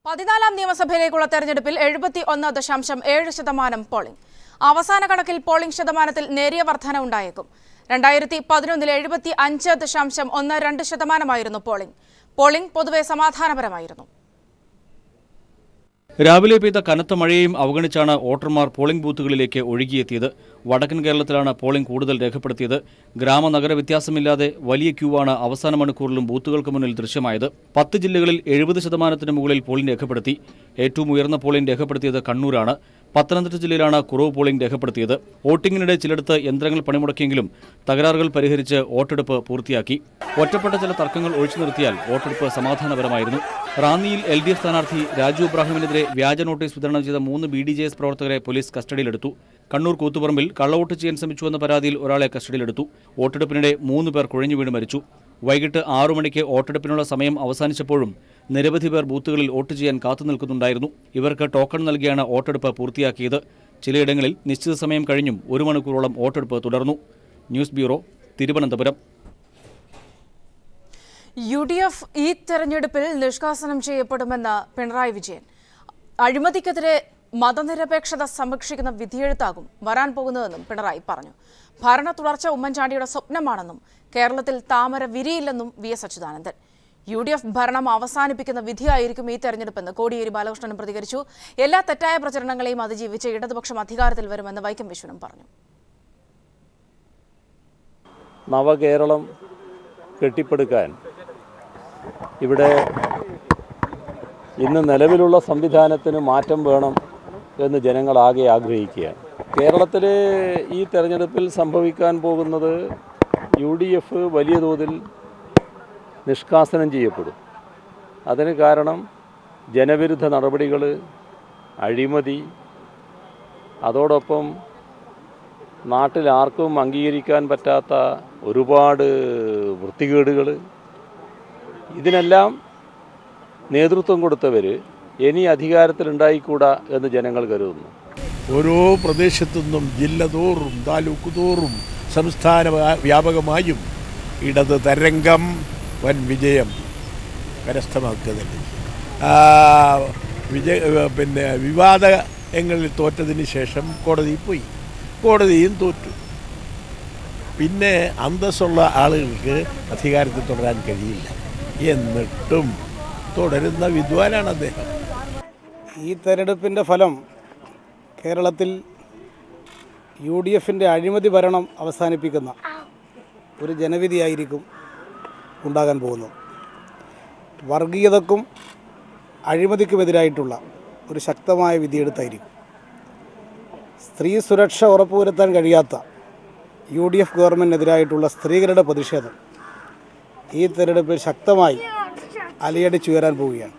പതിനാലാം നിയമസഭയിലേക്കുള്ള തെരഞ്ഞെടുപ്പിൽ എഴുപത്തി ഒന്ന് ദശാംശം ഏഴ് ശതമാനം പോളിംഗ് അവസാന കണക്കിൽ പോളിംഗ് ശതമാനത്തിൽ നേരിയ വർധന ഉണ്ടായേക്കും രണ്ടായിരത്തി പതിനൊന്നിൽ എഴുപത്തി അഞ്ച് ദശാംശം ഒന്ന് രണ്ട് ശതമാനമായിരുന്നു പോളിംഗ് പോളിംഗ് പൊതുവെ സമാധാനപരമായിരുന്നു രാവിലെ പെയ്ത കനത്ത മഴയെയും അവഗണിച്ചാണ് വോട്ടർമാർ പോളിംഗ് ബൂത്തുകളിലേക്ക് ഒഴുകിയെത്തിയത് വടക്കൻ കേരളത്തിലാണ് പോളിംഗ് കൂടുതൽ രേഖപ്പെടുത്തിയത് ഗ്രാമ നഗര വ്യത്യാസമില്ലാതെ വലിയ ക്യൂവാണ് അവസാന മണിക്കൂറിലും ബൂത്തുകൾക്ക് മുന്നിൽ ദൃശ്യമായത് പത്ത് ജില്ലകളിൽ എഴുപത് ശതമാനത്തിന് മുകളിൽ പോളിംഗ് രേഖപ്പെടുത്തി ഏറ്റവും ഉയർന്ന പോളിംഗ് രേഖപ്പെടുത്തിയത് കണ്ണൂരാണ് പത്തനംതിട്ട ജില്ലയിലാണ് കുറവ് പോളിംഗ് രേഖപ്പെടുത്തിയത് വോട്ടിംഗിനിടെ ചിലയിടത്ത് യന്ത്രങ്ങൾ പണിമുടക്കിയെങ്കിലും തകരാറുകൾ പരിഹരിച്ച് വോട്ടെടുപ്പ് പൂർത്തിയാക്കി ഒറ്റപ്പെട്ട ചില തർക്കങ്ങൾ ഒഴിച്ചു നിർത്തിയാൽ വോട്ടെടുപ്പ് സമാധാനപരമായിരുന്നു റാന്നിയിൽ എൽ ഡി എഫ് സ്ഥാനാർത്ഥി രാജു ഇബ്രാഹിമിനെതിരെ വ്യാജ നോട്ടീസ് വിതരണം ചെയ്ത മൂന്ന് ബി ഡി ജെ എസ് പ്രവർത്തകരെ പോലീസ് കസ്റ്റഡിയിലെടുത്തു കണ്ണൂർ കൂത്തുപറമ്പിൽ കള്ളവോട്ട് ചെയ്യാൻ ശ്രമിച്ചുവെന്ന പരാതിയിൽ ഒരാളെ കസ്റ്റഡിയിലെടുത്തു വോട്ടെടുപ്പിനിടെ മൂന്ന് പേർ കുഴഞ്ഞു വീണ് മരിച്ചു വൈകിട്ട് ആറു മണിക്ക് വോട്ടെടുപ്പിനുള്ള സമയം അവസാനിച്ചപ്പോഴും നിരവധി പേർ ബൂത്തുകളിൽ വോട്ട് ചെയ്യാൻ കാത്തുനിൽക്കുന്നുണ്ടായിരുന്നു ഇവർക്ക് ടോക്കൺ നൽകിയാണ് വോട്ടെടുപ്പ് പൂർത്തിയാക്കിയത് ചിലയിടങ്ങളിൽ നിശ്ചിത സമയം കഴിഞ്ഞും ഒരു മണിക്കൂറോളം വോട്ടെടുപ്പ് തുടർന്നു news bureau Thiruvananthapuram U D F ഈ തെരഞ്ഞെടുപ്പിൽ നിഷ്കാസനം ചെയ്യപ്പെടുമെന്ന് പിണറായി വിജയൻ അഴിമതിക്കെതിരെ മതനിരപേക്ഷത സംരക്ഷിക്കുന്ന വിധിയെഴുത്താകും വരാൻ പോകുന്നതെന്നും പിണറായി പറഞ്ഞു ഭരണ തുടർച്ച ഉമ്മൻചാണ്ടിയുടെ സ്വപ്നമാണെന്നും കേരളത്തിൽ താമര വിരിയില്ലെന്നും V S Achuthanandan U D F ഭരണം അവസാനിപ്പിക്കുന്ന വിധിയായിരിക്കും ഈ തെരഞ്ഞെടുപ്പെന്ന് കോടിയേരി ബാലകൃഷ്ണനും പ്രതികരിച്ചു എല്ലാ തെറ്റായ പ്രചരണങ്ങളെയും അതിജീവിച്ച് ഇടതുപക്ഷം അധികാരത്തിൽ വരുമെന്ന് വൈക്കം വിശ്വനും പറഞ്ഞു നവകേരളം കെട്ടിപ്പടുക്കാൻ ഇവിടെ ഇന്ന് നിലവിലുള്ള സംവിധാനത്തിന് മാറ്റം വേണം എന്ന് ജനങ്ങളാകെ ആഗ്രഹിക്കുകയാണ് കേരളത്തിൽ ഈ തെരഞ്ഞെടുപ്പിൽ സംഭവിക്കാൻ പോകുന്നത് യു ഡി എഫ് വലിയ തോതിൽ നിഷ്കാസനം ചെയ്യപ്പെടും അതിന് കാരണം ജനവിരുദ്ധ നടപടികൾ അഴിമതി അതോടൊപ്പം നാട്ടിൽ ആർക്കും അംഗീകരിക്കാൻ പറ്റാത്ത ഒരുപാട് വൃത്തികേടുകൾ ഇതിനെല്ലാം നേതൃത്വം കൊടുത്തവർ ഇനി അധികാരത്തിലുണ്ടായിക്കൂടാ എന്ന് ജനങ്ങൾ കരുതുന്നു ഓരോ പ്രദേശത്തു നിന്നും ജില്ല തോറും താലൂക്ക് തോറും സംസ്ഥാന വ്യാ- വ്യാപകമായും ഇടത് തരംഗം വൻ വിജയം കരസ്ഥമാക്കുന്നതിന് ആ, വിജയ പിന്നെ വിവാദങ്ങളിൽ തോറ്റതിന് ശേഷം കോടതിയിൽ പോയി കോടതിയും തോറ്റു പിന്നെ അന്തസ്സുള്ള ആളുകൾക്ക് അധികാരത്തിൽ തുടരാൻ കഴിയില്ല എന്നിട്ടും തുടരുന്ന വിദ്വാനാണ് അദ്ദേഹം ഈ തെരഞ്ഞെടുപ്പിൻ്റെ ഫലം കേരളത്തിൽ യു ഡി എഫിൻ്റെ അഴിമതി ഭരണം അവസാനിപ്പിക്കുന്ന ഒരു ജനവിധിയായിരിക്കും ഉണ്ടാകാൻ പോകുന്നത് വർഗീയതക്കും അഴിമതിക്കുമെതിരായിട്ടുള്ള ഒരു ശക്തമായ വിധിയെടുത്തായിരിക്കും സ്ത്രീ സുരക്ഷ ഉറപ്പുവരുത്താൻ കഴിയാത്ത യു ഡി എഫ് ഗവൺമെൻറ്റിനെതിരായിട്ടുള്ള സ്ത്രീകളുടെ പ്രതിഷേധം ഈ തെരഞ്ഞെടുപ്പിൽ ശക്തമായി അലയടിച്ചുയരാൻ പോവുകയാണ്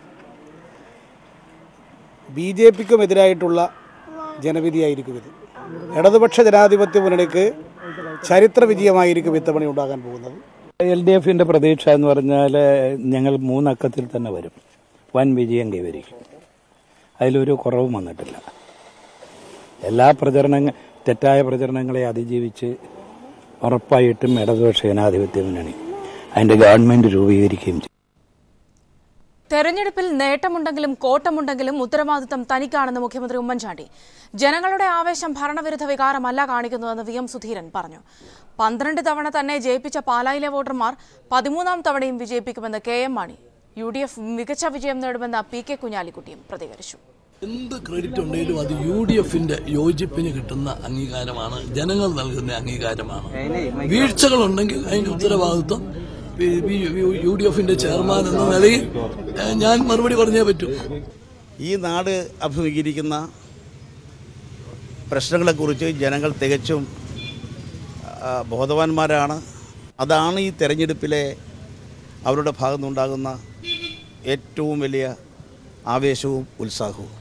ബി ജെ പിക്കും എതിരായിട്ടുള്ള ജനവിധിയായിരിക്കും ഇത് ഇടതുപക്ഷ ജനാധിപത്യ മുന്നണിക്ക് ചരിത്ര വിജയമായിരിക്കും ഇത്തവണ ഉണ്ടാകാൻ പോകുന്നത് എൽ ഡി എഫിന്റെ പ്രതീക്ഷ എന്ന് പറഞ്ഞാൽ ഞങ്ങൾ മൂന്നക്കത്തിൽ തന്നെ വരും വൻ വിജയം കൈവരിക്കും അതിലൊരു കുറവും വന്നിട്ടില്ല എല്ലാ പ്രചരണങ്ങൾ തെറ്റായ പ്രചരണങ്ങളെ അതിജീവിച്ച് ഉറപ്പായിട്ടും ഇടതുപക്ഷ ജനാധിപത്യ മുന്നണി അതിന്റെ ഗവൺമെന്റ് രൂപീകരിക്കുകയും ചെയ്യും തെരഞ്ഞെടുപ്പിൽ നേട്ടമുണ്ടെങ്കിലും കോട്ടമുണ്ടെങ്കിലും ഉത്തരവാദിത്തം തനിക്കാണെന്ന് മുഖ്യമന്ത്രി ഉമ്മൻചാണ്ടി ജനങ്ങളുടെ ആവേശം ഭരണവിരുദ്ധ വികാരമല്ല കാണിക്കുന്നതെന്ന് വി എം സുധീരൻ പറഞ്ഞു പന്ത്രണ്ട് തവണ തന്നെ ജയിപ്പിച്ച പാലായിലെ വോട്ടർമാർ പതിമൂന്നാം തവണയും വിജയിപ്പിക്കുമെന്ന് K M Mani U D F മികച്ച വിജയം നേടുമെന്ന് പി കെ കുഞ്ഞാലിക്കുട്ടിയും പ്രതികരിച്ചു എന്ത് ക്രെഡിറ്റ് ഉണ്ടെങ്കിലും അത് യു ഡി എഫിന്റെ യോജിപ്പിന് കിട്ടുന്ന അംഗീകാരമാണ് ജനങ്ങൾ നൽകുന്ന അംഗീകാരമാണ് വീഴ്ചകളുണ്ടെങ്കിൽ അതിന്റെ ഉത്തരവാദിത്വം യു ഡി എഫിന്റെ ചെയർമാൻ എന്ന നിലയിൽ ഏഹ്, ഞാൻ മറുപടി പറഞ്ഞേ പറ്റൂ ഈ നാട് അഭിമുഖീകരിക്കുന്ന പ്രശ്നങ്ങളെക്കുറിച്ച് ജനങ്ങൾ തികച്ചും ആ, ബോധവാന്മാരാണ് അതാണ് ഈ തെരഞ്ഞെടുപ്പിലെ അവരുടെ ഭാഗത്തുനിന്നുണ്ടാകുന്ന ഏറ്റവും വലിയ ആവേശവും ഉത്സാഹവും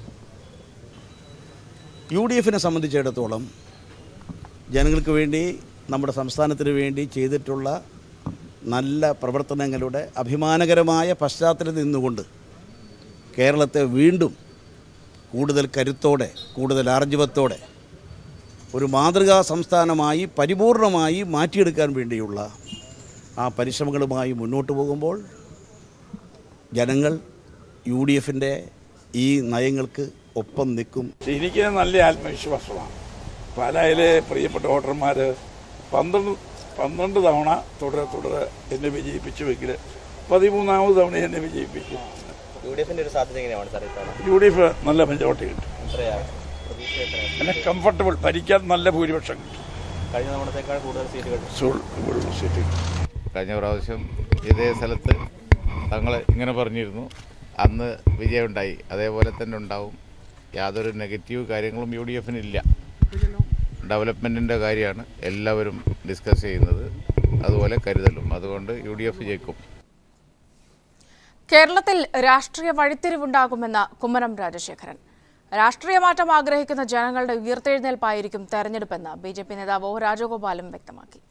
യു ഡി എഫിനെ സംബന്ധിച്ചിടത്തോളം ജനങ്ങൾക്ക് വേണ്ടി നമ്മുടെ സംസ്ഥാനത്തിന് വേണ്ടി ചെയ്തിട്ടുള്ള നല്ല പ്രവർത്തനങ്ങളുടെ അഭിമാനകരമായ പശ്ചാത്തലത്തിൽ നിന്നുകൊണ്ട് കേരളത്തെ വീണ്ടും കൂടുതൽ കരുത്തോടെ കൂടുതൽ ആർജവത്തോടെ ഒരു മാതൃകാ സംസ്ഥാനമായി പരിപൂർണമായി മാറ്റിയെടുക്കാൻ വേണ്ടിയുള്ള ആ പരിശ്രമങ്ങളുമായി മുന്നോട്ട് പോകുമ്പോൾ ജനങ്ങൾ യു ഡി എഫിൻ്റെ ഈ നയങ്ങൾക്ക് ഒപ്പം നിൽക്കും എനിക്ക് നല്ല ആത്മവിശ്വാസമാണ് പാലായിലെ പ്രിയപ്പെട്ട വോട്ടർമാർ പന്ത്രണ്ട് പന്ത്രണ്ട് തവണ തുടരെ തുടരെ എന്നെ വിജയിപ്പിച്ചുവെങ്കിൽ പതിമൂന്നാമത് തവണ എന്നെ വിജയിപ്പിക്കും യു ഡി എഫിന്റെ ഒരു സാധ്യത എങ്ങനെയാണ് സാർ ഇത്തവണ യു ഡി എഫ് നല്ല മെജോറിറ്റി കിട്ടും എത്രയാ പ്രതീക്ഷ എത്രയാണ് പിന്നെ കംഫർട്ടബിൾ ഭരിക്കാൻ നല്ല ഭൂരിപക്ഷം കിട്ടും കഴിഞ്ഞ തവണത്തേക്കാൾ കൂടുതൽ സീറ്റുകൾ സോൾ- കൂടുതൽ സീറ്റ് കിട്ടും കഴിഞ്ഞ പ്രാവശ്യം ഇതേ സ്ഥലത്ത് തങ്ങൾ ഇങ്ങനെ പറഞ്ഞിരുന്നു അന്ന് വിജയമുണ്ടായി അതേപോലെ തന്നെ ഉണ്ടാവും യാതൊരു നെഗറ്റീവ് കാര്യങ്ങളും യു ഡി എഫിനില്ല ഡെവലപ്മെൻറ്റിൻ്റെ കാര്യമാണ് എല്ലാവരും ഡിസ്കസ് ചെയ്യുന്നത് അതുപോലെ കരുതലും അതുകൊണ്ട് യു ഡി എഫ് ജയിക്കും കേരളത്തിൽ രാഷ്ട്രീയ വഴിത്തിരിവുണ്ടാകുമെന്ന കുമ്മനം രാജശേഖരൻ രാഷ്ട്രീയ മാറ്റം ആഗ്രഹിക്കുന്ന ജനങ്ങളുടെ ഉയർത്തെഴുന്നേൽപ്പായിരിക്കും തെരഞ്ഞെടുപ്പെന്ന് ബി ജെ പി നേതാവ് ഒ രാജഗോപാലും വ്യക്തമാക്കി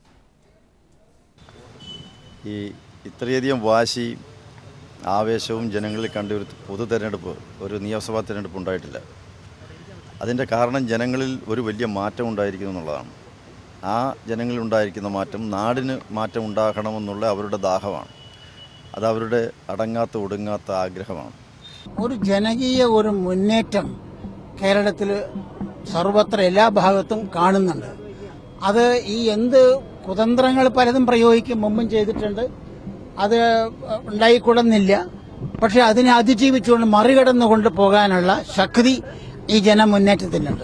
ഈ ഇത്രയധികം വാശി ആവേശവും ജനങ്ങളിൽ കണ്ട ഒരു പൊതു തെരഞ്ഞെടുപ്പ് ഒരു നിയമസഭാ തെരഞ്ഞെടുപ്പ് ഉണ്ടായിട്ടില്ല അതിൻ്റെ കാരണം ജനങ്ങളിൽ ഒരു വലിയ മാറ്റം ഉണ്ടായിരിക്കുന്നു എന്നുള്ളതാണ് ആ ജനങ്ങളിൽ ഉണ്ടായിരിക്കുന്ന മാറ്റം നാടിന് മാറ്റം ഉണ്ടാകണമെന്നുള്ള അവരുടെ ദാഹമാണ് അത് അവരുടെ അടങ്ങാത്ത ഒടുങ്ങാത്ത ആഗ്രഹമാണ് ഒരു ജനകീയ ഒരു മുന്നേറ്റം കേരളത്തിൽ സർവത്ര എല്ലാ ഭാഗത്തും കാണുന്നുണ്ട് അത് ഈ എന്ത് കുതന്ത്രങ്ങൾ പലതും പ്രയോഗിക്കും മുമ്പും ചെയ്തിട്ടുണ്ട് അത് ഉണ്ടായിക്കൊള്ളുന്നില്ല പക്ഷെ അതിനെ അതിജീവിച്ചുകൊണ്ട് മറികടന്നുകൊണ്ട് പോകാനുള്ള ശക്തി ഈ ജനമുന്നേറ്റത്തിനുണ്ട്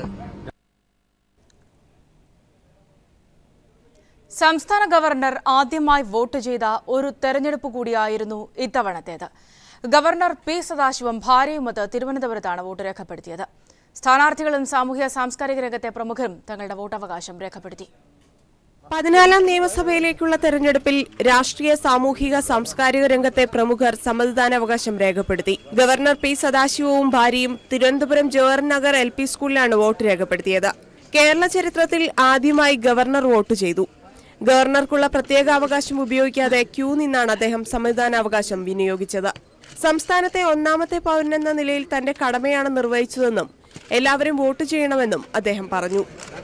സംസ്ഥാന ഗവർണർ ആദ്യമായി വോട്ട് ചെയ്ത ഒരു തെരഞ്ഞെടുപ്പ് കൂടിയായിരുന്നു ഇത്തവണത്തേത് ഗവർണർ പി സദാശിവം ഭാര്യയുമൊത്ത് തിരുവനന്തപുരത്താണ് വോട്ട് രേഖപ്പെടുത്തിയത് സ്ഥാനാർത്ഥികളും സാമൂഹ്യ സാംസ്കാരിക രംഗത്തെ പ്രമുഖരും തങ്ങളുടെ വോട്ടവകാശം രേഖപ്പെടുത്തി പതിനാലാം നിയമസഭയിലേക്കുള്ള തെരഞ്ഞെടുപ്പിൽ രാഷ്ട്രീയ സാമൂഹിക സാംസ്കാരിക രംഗത്തെ പ്രമുഖർ സമ്മതിദാനാവകാശം രേഖപ്പെടുത്തി ഗവർണർ പി സദാശിവവും ഭാര്യയും തിരുവനന്തപുരം ജവഹർ നഗർ എൽ പി സ്കൂളിലാണ് വോട്ട് രേഖപ്പെടുത്തിയത് കേരള ചരിത്രത്തിൽ ആദ്യമായി ഗവർണർ വോട്ട് ചെയ്തു ഗവർണർക്കുള്ള പ്രത്യേക അവകാശം ഉപയോഗിക്കാതെ ക്യൂ നിന്നാണ് അദ്ദേഹം സമ്മതിദാനാവകാശം വിനിയോഗിച്ചത് സംസ്ഥാനത്തെ ഒന്നാമത്തെ പൗരനെന്ന നിലയിൽ തന്റെ കടമയാണ് നിർവഹിച്ചതെന്നും എല്ലാവരും വോട്ട് ചെയ്യണമെന്നും അദ്ദേഹം പറഞ്ഞു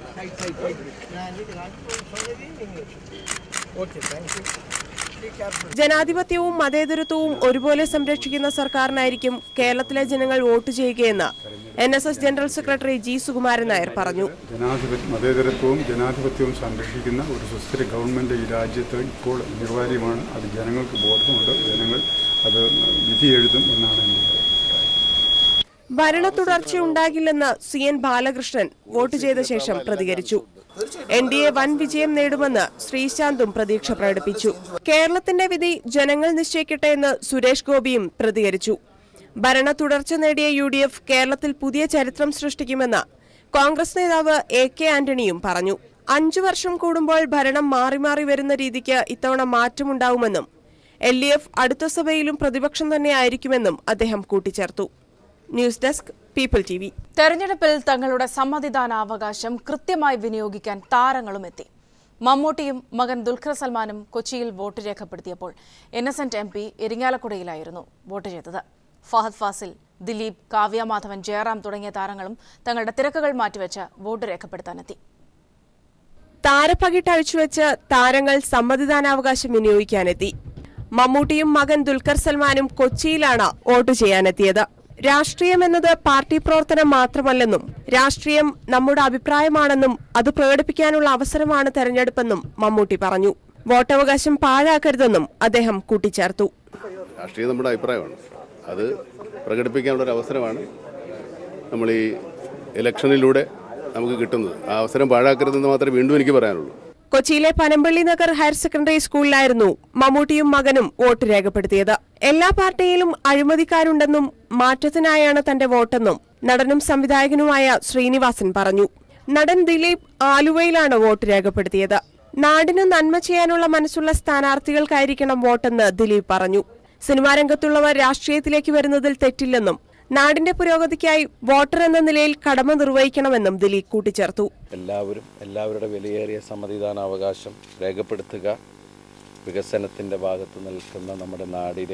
ജനാധിപത്യവും മതേതരത്വവും ഒരുപോലെ സംരക്ഷിക്കുന്ന സർക്കാരിനായിരിക്കും കേരളത്തിലെ ജനങ്ങൾ വോട്ട് ചെയ്യുകയെന്ന് N S S general secretary G Sukumaran Nair പറഞ്ഞു ജനാധിപത്യ മതേതരത്വവും ജനാധിപത്യവും സംരക്ഷിക്കുന്ന ഒരു സുസ്ഥിര ഗവൺമെൻറ് ഈ രാജ്യത്ത് ഇപ്പോൾ അനിവാര്യമാണ് അത് ജനങ്ങൾക്ക് ബോധമുണ്ട് ജനങ്ങൾ അത് വിധി എഴുതും എന്നാണ് എൻ്റെ അഭിപ്രായം ഭരണ തുടർച്ചയുണ്ടാകില്ലെന്ന് സി എൻ ബാലകൃഷ്ണൻ വോട്ട് ചെയ്ത ശേഷം പ്രതികരിച്ചു എൻ ഡി എ വൻ വിജയം നേടുമെന്ന് ശ്രീശാന്തും പ്രതീക്ഷ പ്രകടിപ്പിച്ചു കേരളത്തിന്റെ വിധി ജനങ്ങൾ നിശ്ചയിക്കട്ടെ എന്ന് സുരേഷ് ഗോപിയും പ്രതികരിച്ചു ഭരണ തുടർച്ച നേടിയ യു ഡി എഫ് കേരളത്തിൽ പുതിയ ചരിത്രം സൃഷ്ടിക്കുമെന്ന് കോൺഗ്രസ് നേതാവ് എ കെ ആന്റണിയും പറഞ്ഞു അഞ്ചു വർഷം കൂടുമ്പോൾ ഭരണം മാറി മാറി വരുന്ന രീതിക്ക് ഇത്തവണ മാറ്റമുണ്ടാവുമെന്നും എൽ ഡി എഫ് അടുത്ത സഭയിലും പ്രതിപക്ഷം തന്നെയായിരിക്കുമെന്നും അദ്ദേഹം കൂട്ടിച്ചേർത്തു news desk people T V തെരഞ്ഞെടുപ്പിൽ തങ്ങളുടെ സമ്മതിദാനാവകാശം കൃത്യമായി വിനിയോഗിക്കാൻ താരങ്ങളും എത്തി മമ്മൂട്ടിയും മകൻ ദുൽഖർ സൽമാനും കൊച്ചിയിൽ വോട്ട് രേഖപ്പെടുത്തിയപ്പോൾ ഇന്നസെന്റ് എം പി ഇരിങ്ങാലക്കുടയിലായിരുന്നു വോട്ട് ചെയ്തത് ഫഹദ് ഫാസിൽ ദിലീപ് കാവ്യ മാധവൻ ജയറാം തുടങ്ങിയ താരങ്ങളും തങ്ങളുടെ തിരക്കുകൾ മാറ്റിവെച്ച് വോട്ട് രേഖപ്പെടുത്താനെത്തി താരപ്പകിട്ട് അഴിച്ചുവെച്ച് താരങ്ങൾ സമ്മതിദാനാവകാശം വിനിയോഗിക്കാനെത്തി മമ്മൂട്ടിയും മകൻ ദുൽഖർ സൽമാനും കൊച്ചിയിലാണ് വോട്ട് ചെയ്യാനെത്തിയത് രാഷ്ട്രീയം എന്നത് പാർട്ടി പ്രവർത്തനം മാത്രമല്ലെന്നും രാഷ്ട്രീയം നമ്മുടെ അഭിപ്രായമാണെന്നും അത് പ്രകടിപ്പിക്കാനുള്ള അവസരമാണ് തെരഞ്ഞെടുപ്പെന്നും മമ്മൂട്ടി പറഞ്ഞു വോട്ടവകാശം പാഴാക്കരുതെന്നും അദ്ദേഹം കൂട്ടിച്ചേർത്തു രാഷ്ട്രീയം നമ്മുടെ അഭിപ്രായമാണ് അത് പ്രകടിപ്പിക്കാനുള്ള ഒരു അവസരമാണ് നമ്മൾ ഈ ഇലക്ഷനിലൂടെ നമുക്ക് കിട്ടുന്നത് ആ അവസരം പാഴാക്കരുതെന്ന് മാത്രമേ വീണ്ടും എനിക്ക് പറയാനുള്ളൂ കൊച്ചിയിലെ പനമ്പള്ളി നഗർ ഹയർ സെക്കൻഡറി സ്കൂളിലായിരുന്നു മമ്മൂട്ടിയും മകനും വോട്ട് രേഖപ്പെടുത്തിയത് എല്ലാ പാർട്ടിയിലും അഴിമതിക്കാരുണ്ടെന്നും മാറ്റത്തിനായാണ് തന്റെ വോട്ടെന്നും നടനും സംവിധായകനുമായ ശ്രീനിവാസൻ പറഞ്ഞു നടൻ ദിലീപ് ആലുവയിലാണ് വോട്ട് രേഖപ്പെടുത്തിയത് നാടിന് നന്മ ചെയ്യാനുള്ള മനസ്സുള്ള സ്ഥാനാർത്ഥികൾക്കായിരിക്കണം വോട്ടെന്ന് ദിലീപ് പറഞ്ഞു സിനിമാ രംഗത്തുള്ളവർ രാഷ്ട്രീയത്തിലേക്ക് വരുന്നതിൽ തെറ്റില്ലെന്നും നാടിന്റെ പുരോഗതിക്കായി വോട്ടർ എന്ന നിലയിൽ കടമ നിർവഹിക്കണമെന്നും ദിലീപ് കൂട്ടിച്ചേർത്തു എല്ലാവരും എല്ലാവരുടെ വിലയേറിയ സമ്മതിദാനാവകാശം രേഖപ്പെടുത്തുക വികസനത്തിൻ്റെ ഭാഗത്ത് നിൽക്കുന്ന നമ്മുടെ നാടിനെ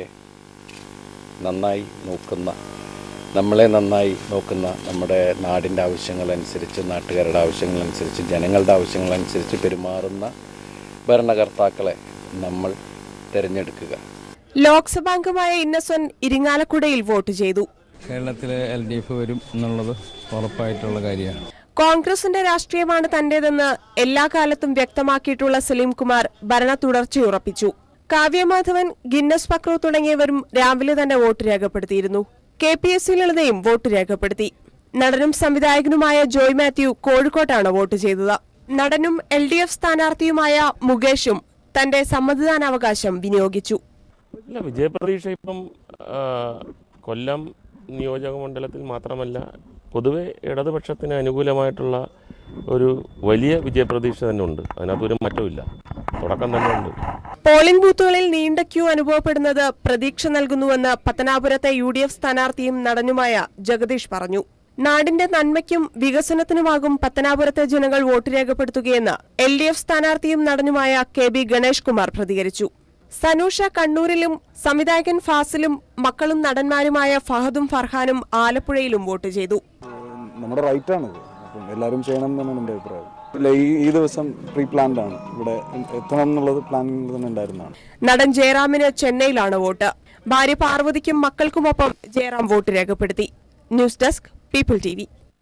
നന്നായി നോക്കുന്ന നമ്മളെ നന്നായി നോക്കുന്ന നമ്മുടെ നാടിൻ്റെ ആവശ്യങ്ങളനുസരിച്ച് നാട്ടുകാരുടെ ആവശ്യങ്ങളനുസരിച്ച് ജനങ്ങളുടെ ആവശ്യങ്ങളനുസരിച്ച് പെരുമാറുന്ന ഭരണകർത്താക്കളെ നമ്മൾ തിരഞ്ഞെടുക്കുക ലോക്സഭാംഗമായ ഇന്നസെന്റ് ഇരിങ്ങാലക്കുടയിൽ വോട്ട് ചെയ്തു കേരളത്തിൽ എൽ ഡി എഫ് വരും എന്നുള്ളത് ഉറപ്പായിട്ടുള്ള കാര്യമാണ് കോൺഗ്രസിന്റെ രാഷ്ട്രീയമാണ് തന്റേതെന്ന് എല്ലാ കാലത്തും വ്യക്തമാക്കിയിട്ടുള്ള സലീം കുമാർ ഭരണ തുടർച്ചയുറപ്പിച്ചു കാവ്യമാധവൻ ഗിന്നസ് പക്രു തുടങ്ങിയവരും രാവിലെ തന്നെ വോട്ട് രേഖപ്പെടുത്തിയിരുന്നു കെ പി എസ് സി ലളിതയും വോട്ട് രേഖപ്പെടുത്തി നടനും സംവിധായകനുമായ ജോയ് മാത്യു കോഴിക്കോട്ടാണ് വോട്ട് ചെയ്തത് നടനും എൽ ഡി എഫ് സ്ഥാനാർത്ഥിയുമായ മുകേഷും തന്റെ സമ്മതിദാനാവകാശം വിനിയോഗിച്ചു ഇല്ല വിജയപ്രതീക്ഷ ഇപ്പം ആ, കൊല്ലം നിയോജക മണ്ഡലത്തിൽ മാത്രമല്ല പൊതുവെ ഇടതുപക്ഷത്തിന് അനുകൂലമായിട്ടുള്ള ഒരു വലിയ വിജയപ്രതീക്ഷ തന്നെ ഉണ്ട് അതിനകത്തൊരു മാറ്റമില്ല തുടക്കം തന്നെ ഉണ്ട് പോളിംഗ് ബൂത്തുകളിൽ നീണ്ട ക്യൂ അനുഭവപ്പെടുന്നത് പ്രതീക്ഷ നൽകുന്നുവെന്ന് പത്തനാപുരത്തെ യു ഡി എഫ് സ്ഥാനാർത്ഥിയും നടനുമായ ജഗദീഷ് പറഞ്ഞു നാടിന്റെ നന്മയ്ക്കും വികസനത്തിനുമാകും പത്തനാപുരത്തെ ജനങ്ങൾ വോട്ട് രേഖപ്പെടുത്തുകയെന്ന് എൽ ഡി എഫ് സ്ഥാനാർത്ഥിയും നടനുമായ കെ ബി ഗണേഷ് കുമാർ പ്രതികരിച്ചു സനൂഷ കണ്ണൂരിലും സംവിധായകൻ ഫാസിലും മക്കളും നടന്മാരുമായ ഫഹദും ഫർഹാനും ആലപ്പുഴയിലും വോട്ട് ചെയ്തു നമ്മുടെ റൈറ്റ് ആണ് അപ്പം എല്ലാവരും ചെയ്യണം എന്നാണ് എൻ്റെ അഭിപ്രായം ഇല്ല ഈ ഈ ദിവസം പ്രീ പ്ലാൻഡ് ആണ് ഇവിടെ എത്തണം എന്നുള്ളത് പ്ലാനിങ്ങിൽ തന്നെ ഉണ്ടായിരുന്നതാണ് നടൻ ജയറാമിന് ചെന്നൈയിലാണ് വോട്ട് ഭാര്യ പാർവതിക്കും മക്കൾക്കുമൊപ്പം ജയറാം വോട്ട് രേഖപ്പെടുത്തി news desk people T V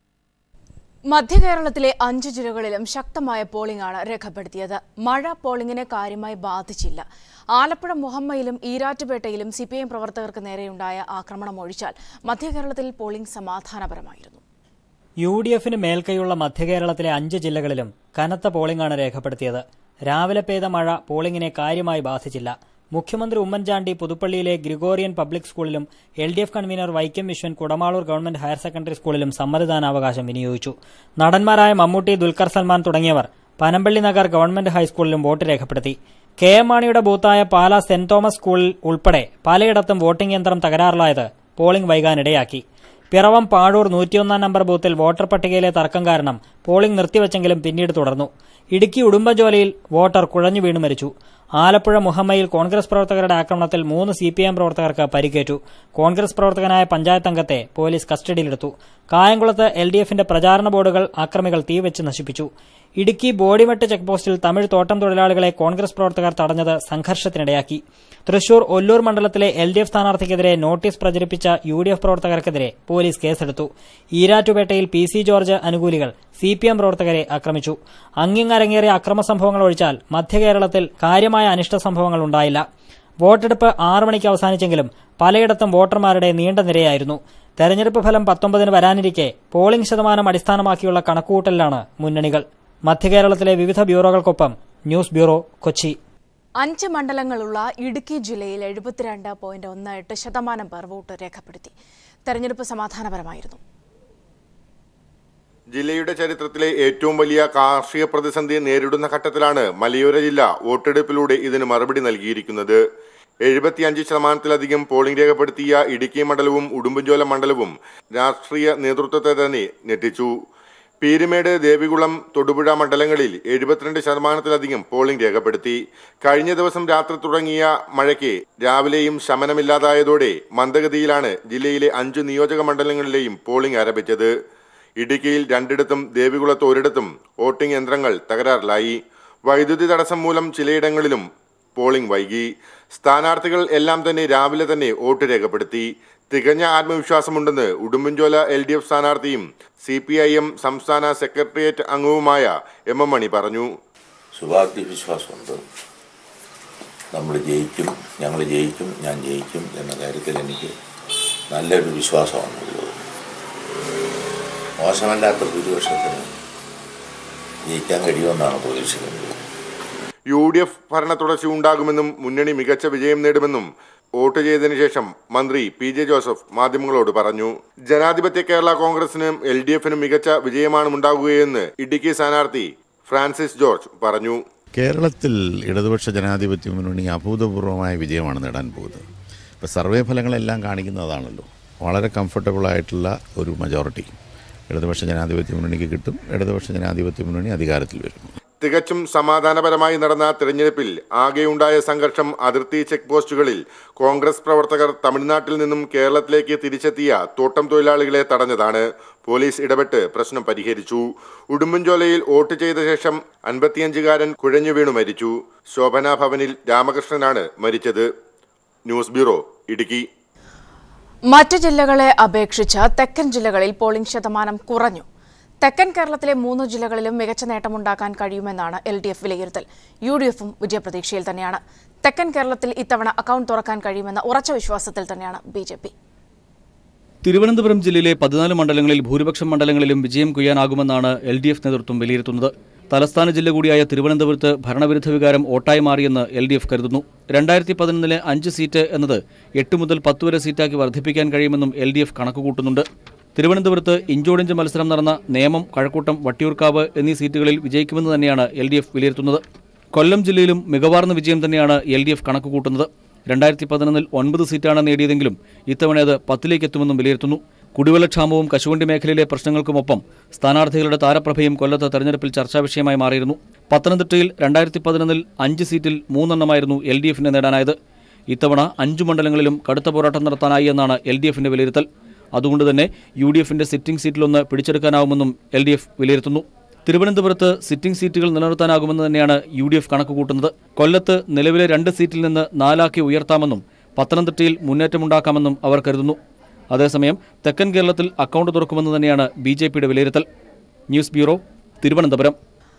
മധ്യകേരളത്തിലെ അഞ്ച് ജില്ലകളിലും ശക്തമായ പോളിംഗാണ് രേഖപ്പെടുത്തിയത് മഴ പോളിംഗിനെ കാര്യമായി ബാധിച്ചില്ല ആലപ്പുഴ മുഹമ്മയിലും ഈരാറ്റുപേട്ടയിലും സി പി എം പ്രവർത്തകർക്ക് നേരെയുണ്ടായ ആക്രമണം ഒഴിച്ചാൽ മധ്യകേരളത്തിൽ പോളിംഗ് സമാധാനപരമായിരുന്നു യു ഡി എഫിന് മേൽക്കൈയുള്ള മധ്യകേരളത്തിലെ അഞ്ച് ജില്ലകളിലും കനത്ത പോളിംഗാണ് രേഖപ്പെടുത്തിയത് രാവിലെ പെയ്ത മഴ പോളിംഗിനെ കാര്യമായി ബാധിച്ചില്ല മുഖ്യമന്ത്രി ഉമ്മൻചാണ്ടി പുതുപ്പള്ളിയിലെ ഗ്രിഗോറിയൻ പബ്ലിക് സ്കൂളിലും L D F convener Vaikom Viswan Kudamaloor government higher secondary സ്കൂളിലും സമ്മതിദാനാവകാശം വിനിയോഗിച്ചു നടന്മാരായ മമ്മൂട്ടി ദുൽഖർ സൽമാൻ തുടങ്ങിയവർ പനമ്പള്ളി നഗർ ഗവൺമെന്റ് ഹൈസ്കൂളിലും വോട്ട് രേഖപ്പെടുത്തി കെ എം മാണിയുടെ ബൂത്തായ പാല സെന്റ് തോമസ് സ്കൂളിൽ ഉൾപ്പെടെ പലയിടത്തും വോട്ടിംഗ് യന്ത്രം തകരാറിലായത് പോളിംഗ് വൈകാനിടയാക്കി പിറവം പാഴൂർ നൂറ്റിയൊന്നാം നമ്പർ ബൂത്തിൽ വോട്ടർ പട്ടികയിലെ തർക്കം കാരണം പോളിംഗ് നിർത്തിവെച്ചെങ്കിലും പിന്നീട് തുടർന്നു ഇടുക്കി ഉടുമ്പൻചോലയിൽ വോട്ടർ കുഴഞ്ഞു വീണു മരിച്ചു ആലപ്പുഴ മുഹമ്മയിൽ കോൺഗ്രസ് പ്രവർത്തകരുടെ ആക്രമണത്തിൽ മൂന്ന് സി പി എം പ്രവർത്തകർക്ക് പരിക്കേറ്റു കോൺഗ്രസ് പ്രവർത്തകനായ പഞ്ചായത്ത് അംഗത്തെ പോലീസ് കസ്റ്റഡിയിലെടുത്തു കായംകുളത്ത് എൽ ഡി എഫിന്റെ പ്രചാരണ ബോർഡുകൾ ആക്രമികൾ തീവെച്ച് നശിപ്പിച്ചു ഇടുക്കി ബോഡിമെട്ട് ചെക്ക് പോസ്റ്റിൽ തമിഴ് തോട്ടം തൊഴിലാളികളെ കോൺഗ്രസ് പ്രവർത്തകർ തടഞ്ഞത് സംഘർഷത്തിനിടയാക്കി തൃശൂർ ഒല്ലൂർ മണ്ഡലത്തിലെ എൽ ഡി എഫ് സ്ഥാനാർത്ഥിക്കെതിരെ നോട്ടീസ് പ്രചരിപ്പിച്ച യു ഡി എഫ് പ്രവർത്തകർക്കെതിരെ പോലീസ് കേസെടുത്തു ഈരാറ്റുപേട്ടയിൽ പി സി ജോർജ് അനുകൂലികൾ സി പി എം പ്രവർത്തകരെ ആക്രമിച്ചു അങ്ങിങ്ങരങ്ങേറിയ അക്രമ സംഭവങ്ങൾ ഒഴിച്ചാൽ മധ്യകേരളത്തിൽ കാര്യമായ അനിഷ്ട സംഭവങ്ങൾ ഉണ്ടായില്ല വോട്ടെടുപ്പ് ആറ് മണിക്ക് അവസാനിച്ചെങ്കിലും പലയിടത്തും വോട്ടർമാരുടെ നീണ്ട നിരയായിരുന്നു തെരഞ്ഞെടുപ്പ് ഫലം പത്തൊമ്പതിന് വരാനിരിക്കെ പോളിംഗ് ശതമാനം അടിസ്ഥാനമാക്കിയുള്ള കണക്കുകൂട്ടലിലാണ് മുന്നണികൾ മധ്യകേരളത്തിലെ വിവിധ ബ്യൂറോകൾക്കൊപ്പം ന്യൂസ് ബ്യൂറോ കൊച്ചി അഞ്ച് മണ്ഡലങ്ങളുള്ള ഇടുക്കി ജില്ലയിൽ എഴുപത്തിരണ്ട് പോയിന്റ് ഒന്ന് എട്ട് ശതമാനം പേർ വോട്ട് രേഖപ്പെടുത്തി തെരഞ്ഞെടുപ്പ് സമാധാനപരമായിരുന്നു ജില്ലയുടെ ചരിത്രത്തിലെ ഏറ്റവും വലിയ കാർഷിക പ്രതിസന്ധി നേരിടുന്ന ഘട്ടത്തിലാണ് മലയോര ജില്ല വോട്ടെടുപ്പിലൂടെ ഇതിന് മറുപടി നൽകിയിരിക്കുന്നത് എഴുപത്തിയഞ്ച് ശതമാനത്തിലധികം പോളിംഗ് രേഖപ്പെടുത്തിയ ഇടുക്കി മണ്ഡലവും ഉടുമ്പൻചോല മണ്ഡലവും രാഷ്ട്രീയ നേതൃത്വത്തെ തന്നെ ഞെട്ടിച്ചു പീരുമേട് ദേവികുളം തൊടുപുഴ മണ്ഡലങ്ങളിൽ എഴുപത്തിരണ്ട് ശതമാനത്തിലധികം പോളിംഗ് രേഖപ്പെടുത്തി കഴിഞ്ഞ ദിവസം രാത്രി തുടങ്ങിയ മഴയ്ക്ക് രാവിലെയും ശമനമില്ലാതായതോടെ മന്ദഗതിയിലാണ് ജില്ലയിലെ അഞ്ചു നിയോജക മണ്ഡലങ്ങളിലെയും പോളിംഗ് ആരംഭിച്ചത് ഇടുക്കിയിൽ രണ്ടിടത്തും ദേവികുളത്ത് ഒരിടത്തും വോട്ടിംഗ് യന്ത്രങ്ങൾ തകരാറിലായി വൈദ്യുതി തടസ്സം മൂലം ചിലയിടങ്ങളിലും പോളിംഗ് വൈകി സ്ഥാനാർത്ഥികൾ എല്ലാം തന്നെ രാവിലെ തന്നെ വോട്ട് രേഖപ്പെടുത്തി തികഞ്ഞ ആത്മവിശ്വാസമുണ്ടെന്ന് ഉടുമ്പൻചോല എൽ ഡി എഫ് സ്ഥാനാർത്ഥിയും സി പി ഐ എം സംസ്ഥാന സെക്രട്ടേറിയറ്റ് അംഗവുമായ എം എം മണി പറഞ്ഞു ശുഭാപ്തി വിശ്വാസമുണ്ട് നമ്മൾ ജയിക്കും ഞങ്ങൾ ജയിക്കും ഞാൻ ജയിക്കും എന്ന കാര്യത്തിൽ എനിക്ക് നല്ലൊരു വിശ്വാസമാണുള്ളത് മോശമല്ലാത്ത ഭൂരിപക്ഷത്തിന് ജയിക്കാൻ കഴിയുമെന്നാണ് പ്രതീക്ഷിക്കുന്നത് യു ഡി എഫ് ഭരണ തുടർച്ച ഉണ്ടാകുമെന്നും മുന്നണി മികച്ച വിജയം നേടുമെന്നും വോട്ട് ചെയ്തതിനു ശേഷം മന്ത്രി പി ജെ ജോസഫ് മാധ്യമങ്ങളോട് പറഞ്ഞു ജനാധിപത്യ കേരള കോൺഗ്രസിനും എൽ ഡി എഫിനും മികച്ച വിജയമാണ് ഉണ്ടാകുകയെന്ന് ഇടുക്കി സ്ഥാനാർത്ഥി ഫ്രാൻസിസ് ജോർജ് പറഞ്ഞു കേരളത്തിൽ ഇടതുപക്ഷ ജനാധിപത്യ മുന്നണി അഭൂതപൂർവമായ വിജയമാണ് നേടാൻ പോകുന്നത് ഇപ്പോൾ സർവേ ഫലങ്ങളെല്ലാം കാണിക്കുന്നതാണല്ലോ വളരെ കംഫർട്ടബിൾ ആയിട്ടുള്ള ഒരു മജോറിറ്റി ഇടതുപക്ഷ ജനാധിപത്യ മുന്നണിക്ക് കിട്ടും ഇടതുപക്ഷ ജനാധിപത്യ മുന്നണി അധികാരത്തിൽ വരും തികച്ചും സമാധാനപരമായി നടന്ന തിരഞ്ഞെടുപ്പിൽ ആകെയുണ്ടായ സംഘർഷം അതിർത്തി ചെക്ക് പോസ്റ്റുകളിൽ കോൺഗ്രസ് പ്രവർത്തകർ തമിഴ്നാട്ടിൽ നിന്നും കേരളത്തിലേക്ക് തിരിച്ചെത്തിയ തോട്ടം തൊഴിലാളികളെ തടഞ്ഞതാണ് പോലീസ് ഇടപെട്ട് പ്രശ്നം പരിഹരിച്ചു ഉടുമ്പൻചോലയിൽ വോട്ട് ചെയ്ത ശേഷം അൻപത്തിയഞ്ചുകാരൻ കുഴഞ്ഞു വീണു മരിച്ചു ശോഭന ഭവനിൽ രാമകൃഷ്ണനാണ് മരിച്ചത് ന്യൂസ് ബ്യൂറോ ഇടുക്കി മറ്റ് ജില്ലകളെ അപേക്ഷിച്ച് തെക്കൻ ജില്ലകളിൽ പോളിംഗ് ശതമാനം കുറഞ്ഞു തെക്കൻ കേരളത്തിലെ മൂന്ന് ജില്ലകളിലും മികച്ച നേട്ടമുണ്ടാക്കാൻ കഴിയുമെന്നാണ് എൽ ഡി എഫ് വിലയിരുത്തൽ യു ഡി എഫും വിജയപ്രതീക്ഷയിൽ തന്നെയാണ് തെക്കൻ കേരളത്തിൽ ഇത്തവണ അക്കൌണ്ട് തുറക്കാൻ കഴിയുമെന്ന ഉറച്ച വിശ്വാസത്തിൽ തന്നെയാണ് ബി ജെ പി തിരുവനന്തപുരം ജില്ലയിലെ പതിനാല് മണ്ഡലങ്ങളിൽ ഭൂരിപക്ഷം മണ്ഡലങ്ങളിലും വിജയം കൊയ്യാനാകുമെന്നാണ് എൽ ഡി എഫ് നേതൃത്വം വിലയിരുത്തുന്നത് തലസ്ഥാന ജില്ല കൂടിയായ തിരുവനന്തപുരത്ത് ഭരണവിരുദ്ധ വികാരം ഓട്ടായി മാറിയെന്ന് എൽ ഡി എഫ് കരുതുന്നു രണ്ടായിരത്തി പതിനൊന്നിലെ അഞ്ച് സീറ്റ് എന്നത് എട്ട് മുതൽ പത്ത് വരെ സീറ്റാക്കി വർദ്ധിപ്പിക്കാൻ കഴിയുമെന്നും എൽ ഡി എഫ് കണക്കുകൂട്ടുന്നുണ്ട് തിരുവനന്തപുരത്ത് ഇഞ്ചോടിഞ്ച് മത്സരം നടന്ന നേമം കഴക്കൂട്ടം വട്ടിയൂർക്കാവ് എന്നീ സീറ്റുകളിൽ വിജയിക്കുമെന്ന് തന്നെയാണ് എൽ ഡി എഫ് വിലയിരുത്തുന്നത് കൊല്ലം ജില്ലയിലും മികവാർന്ന വിജയം തന്നെയാണ് എൽ ഡി എഫ് കണക്കുകൂട്ടുന്നത് രണ്ടായിരത്തി പതിനൊന്നിൽ ഒൻപത് സീറ്റാണ് നേടിയതെങ്കിലും ഇത്തവണ അത് പത്തിലേക്ക് എത്തുമെന്നും വിലയിരുത്തുന്നു കുടിവെള്ളക്ഷാമവും കശുവണ്ടി മേഖലയിലെ പ്രശ്നങ്ങൾക്കുമൊപ്പം സ്ഥാനാർത്ഥികളുടെ താരപ്രഭയും കൊല്ലത്ത് തെരഞ്ഞെടുപ്പിൽ ചർച്ചാ വിഷയമായി മാറിയിരുന്നു പത്തനംതിട്ടയിൽ രണ്ടായിരത്തി പതിനൊന്നിൽ അഞ്ച് സീറ്റിൽ മൂന്നെണ്ണമായിരുന്നു എൽ ഡി എഫിന് നേടാനായത് ഇത്തവണ അഞ്ചു മണ്ഡലങ്ങളിലും കടുത്ത പോരാട്ടം നടത്താനായി എന്നാണ് എൽ ഡി എഫിന്റെ വിലയിരുത്തൽ അതുകൊണ്ട് തന്നെ യു ഡി എഫിന്റെ സിറ്റിംഗ് സീറ്റിലൊന്ന് പിടിച്ചെടുക്കാനാവുമെന്നും എൽ ഡി എഫ് വിലയിരുത്തുന്നു തിരുവനന്തപുരത്ത് സിറ്റിംഗ് സീറ്റുകൾ നിലനിർത്താനാകുമെന്ന് തന്നെയാണ് യു ഡി എഫ് കണക്കുകൂട്ടുന്നത് കൊല്ലത്ത് നിലവിലെ രണ്ട് സീറ്റിൽ നിന്ന് നാലാക്കി ഉയർത്താമെന്നും പത്തനംതിട്ടയിൽ മുന്നേറ്റമുണ്ടാക്കാമെന്നും അവർ കരുതുന്നു അതേസമയം തെക്കൻ കേരളത്തിൽ അക്കൗണ്ട് തുറക്കുമെന്ന് തന്നെയാണ് ബി ജെ പിയുടെ വിലയിരുത്തൽ ന്യൂസ് ബ്യൂറോ തിരുവനന്തപുരം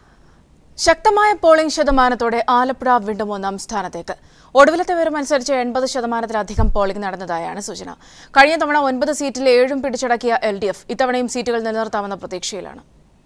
ശക്തമായ പോളിംഗ് ശതമാനത്തോടെ ആലപ്പുഴ വീണ്ടും ഒന്നാം സ്ഥാനത്തേക്ക് ഒടുവിലത്തെ വിവരമനുസരിച്ച് എൺപത് ശതമാനത്തിലധികം പോളിംഗ് നടന്നതായാണ് സൂചന കഴിഞ്ഞ തവണ ഒൻപത് സീറ്റിൽ ഏഴും പിടിച്ചടക്കിയ എൽ ഡി എഫ് ഇത്തവണയും സീറ്റുകൾ നിലനിർത്താമെന്ന പ്രതീക്ഷയിലാണ്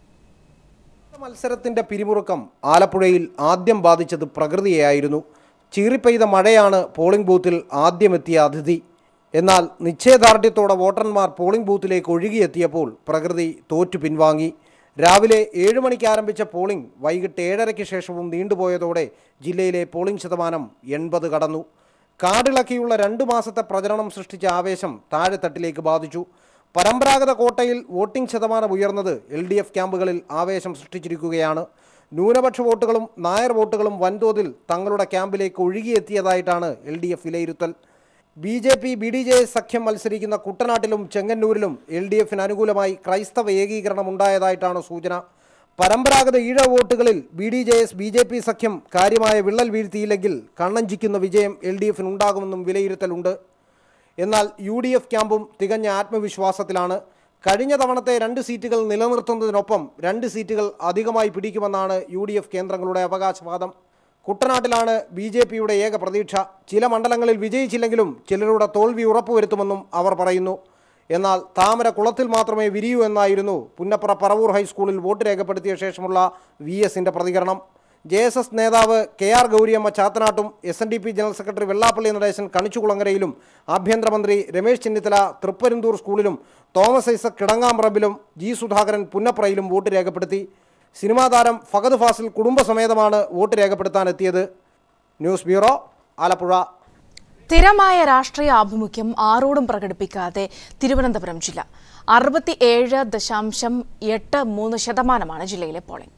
മത്സരത്തിന്റെ പിരിമുറുക്കം ആലപ്പുഴയിൽ ആദ്യം ബാധിച്ചത് പ്രകൃതിയെയായിരുന്നു ചീറിപ്പെയ്ത മഴയാണ് പോളിംഗ് ബൂത്തിൽ ആദ്യമെത്തിയ അതിഥി എന്നാൽ നിശ്ചയദാർഢ്യത്തോടെ വോട്ടർമാർ പോളിംഗ് ബൂത്തിലേക്ക് ഒഴുകിയെത്തിയപ്പോൾ പ്രകൃതി തോറ്റു പിൻവാങ്ങി രാവിലെ ഏഴ് മണിക്ക് ആരംഭിച്ച പോളിംഗ് വൈകിട്ട് ഏഴരയ്ക്ക് ശേഷവും നീണ്ടുപോയതോടെ ജില്ലയിലെ പോളിംഗ് ശതമാനം എൺപത് കടന്നു കാടിളക്കിയുള്ള രണ്ട് മാസത്തെ പ്രചരണം സൃഷ്ടിച്ച ആവേശം താഴെത്തട്ടിലേക്ക് ബാധിച്ചു പരമ്പരാഗത കോട്ടയിൽ വോട്ടിംഗ് ശതമാനം ഉയർന്നത് എൽ ഡി എഫ് ക്യാമ്പുകളിൽ ആവേശം സൃഷ്ടിച്ചിരിക്കുകയാണ് ന്യൂനപക്ഷ വോട്ടുകളും നായർ വോട്ടുകളും വൻതോതിൽ തങ്ങളുടെ ക്യാമ്പിലേക്ക് ഒഴുകിയെത്തിയതായിട്ടാണ് എൽ ഡി എഫ് വിലയിരുത്തൽ B J P B D J S സഖ്യം മത്സരിക്കുന്ന കുട്ടനാട്ടിലും ചെങ്ങന്നൂരിലും എൽ ഡി എഫിന് അനുകൂലമായി ക്രൈസ്തവ ഏകീകരണം ഉണ്ടായതായിട്ടാണ് സൂചന പരമ്പരാഗത ഈഴ വോട്ടുകളിൽ B D J S B J P സഖ്യം കാര്യമായ വിള്ളൽ വീഴ്ത്തിയില്ലെങ്കിൽ കണ്ണഞ്ചിക്കുന്ന വിജയം എൽ ഡി എഫിന് ഉണ്ടാകുമെന്നും വിലയിരുത്തലുണ്ട് എന്നാൽ യു ഡി എഫ് ക്യാമ്പും തികഞ്ഞ ആത്മവിശ്വാസത്തിലാണ് കഴിഞ്ഞ തവണത്തെ രണ്ട് സീറ്റുകൾ നിലനിർത്തുന്നതിനൊപ്പം രണ്ട് സീറ്റുകൾ അധികമായി പിടിക്കുമെന്നാണ് യു ഡി എഫ് കേന്ദ്രങ്ങളുടെ അവകാശവാദം കുട്ടനാട്ടിലാണ് ബി ജെ പിയുടെ ഏക പ്രതീക്ഷ ചില മണ്ഡലങ്ങളിൽ വിജയിച്ചില്ലെങ്കിലും ചിലരുടെ തോൽവി ഉറപ്പുവരുത്തുമെന്നും അവർ പറയുന്നു എന്നാൽ താമര കുളത്തിൽ മാത്രമേ വിരിയൂ എന്നായിരുന്നു പുന്നപ്പുറ പറവൂർ ഹൈസ്കൂളിൽ വോട്ട് രേഖപ്പെടുത്തിയ ശേഷമുള്ള വി എസിൻ്റെ പ്രതികരണം ജെ എസ് എസ് നേതാവ് കെ ആർ ഗൗരിയമ്മ ചാത്തനാട്ടും S N D P general secretary Vellappally Natesan കണിച്ചുകുളങ്ങരയിലും ആഭ്യന്തരമന്ത്രി രമേശ് ചെന്നിത്തല തൃപ്പരന്തൂർ സ്കൂളിലും തോമസ് ഐസക് കിടങ്ങാമ്പ്രബിലും ജി സുധാകരൻ പുന്നപ്രയിലും വോട്ട് രേഖപ്പെടുത്തി സിനിമാ താരം ഫഗദ് ഫാസിൽ കുടുംബസമേതമാണ് വോട്ട് രേഖപ്പെടുത്താനെത്തിയത് ന്യൂസ് ബ്യൂറോ ആലപ്പുഴ സ്ഥിരമായ രാഷ്ട്രീയ ആഭിമുഖ്യം ആരോടും പ്രകടിപ്പിക്കാതെ തിരുവനന്തപുരം ജില്ല അറുപത്തി ഏഴ് ദശാംശം എട്ട് മൂന്ന് ശതമാനമാണ് ജില്ലയിലെ പോളിംഗ്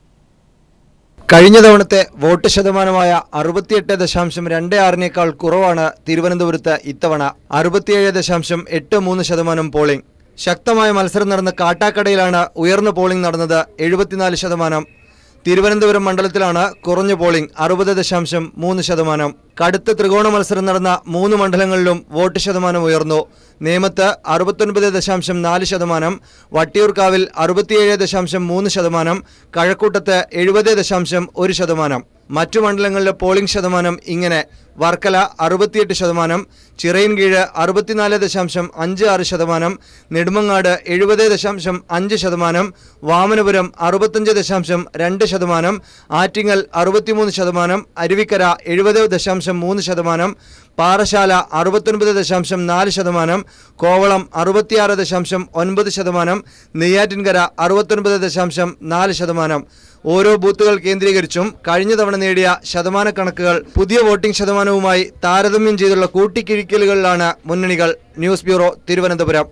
കഴിഞ്ഞ തവണത്തെ വോട്ട് ശതമാനമായ അറുപത്തിയെട്ട് ദശാംശം രണ്ട് ആറിനേക്കാൾ കുറവാണ് തിരുവനന്തപുരത്ത് ഇത്തവണ അറുപത്തിയേഴ് ദശാംശം എട്ട് മൂന്ന് ശതമാനം പോളിംഗ് ശക്തമായ മത്സരം നടന്ന കാട്ടാക്കടയിലാണ് ഉയർന്ന പോളിംഗ് നടന്നത് എഴുപത്തിനാല് ശതമാനം തിരുവനന്തപുരം മണ്ഡലത്തിലാണ് കുറഞ്ഞ പോളിംഗ് അറുപത് ദശാംശം മൂന്ന് ശതമാനം കടുത്ത ത്രികോണ മത്സരം നടന്ന മൂന്ന് മണ്ഡലങ്ങളിലും വോട്ട് ശതമാനം ഉയർന്നു നേമത്ത് അറുപത്തൊൻപത് ദശാംശം നാല് ശതമാനം വട്ടിയൂർക്കാവിൽ അറുപത്തിയേഴ് ദശാംശം മൂന്ന് ശതമാനം കഴക്കൂട്ടത്ത് എഴുപത് ദശാംശം ഒരു ശതമാനം മറ്റു മണ്ഡലങ്ങളിലെ പോളിംഗ് ശതമാനം ഇങ്ങനെ വർക്കല അറുപത്തിയെട്ട് ശതമാനം ചിറയൻകീഴ് അറുപത്തിനാല് ദശാംശം അഞ്ച് ആറ് ശതമാനം നെടുമങ്ങാട് എഴുപത് ദശാംശം അഞ്ച് ശതമാനം വാമനപുരം അറുപത്തഞ്ച് ദശാംശം രണ്ട് ശതമാനം ആറ്റിങ്ങൽ അറുപത്തിമൂന്ന് ശതമാനം അരുവിക്കര എഴുപത് ദശാംശം മൂന്ന് ശതമാനം പാറശാല അറുപത്തൊൻപത് ദശാംശം നാല് ശതമാനം കോവളം അറുപത്തിയാറ് ദശാംശം ഒൻപത് ശതമാനം നെയ്യാറ്റിൻകര അറുപത്തൊൻപത് ദശാംശം നാല് ശതമാനം ഓരോ ബൂത്തുകൾ കേന്ദ്രീകരിച്ചും കഴിഞ്ഞ തവണ നേടിയ ശതമാന കണക്കുകൾ പുതിയ വോട്ടിംഗ് ശതമാനവുമായി താരതമ്യം ചെയ്തുള്ള കൂട്ടിക്കിഴിക്കലുകളിലാണ് മുന്നണികൾ ന്യൂസ് ബ്യൂറോ തിരുവനന്തപുരം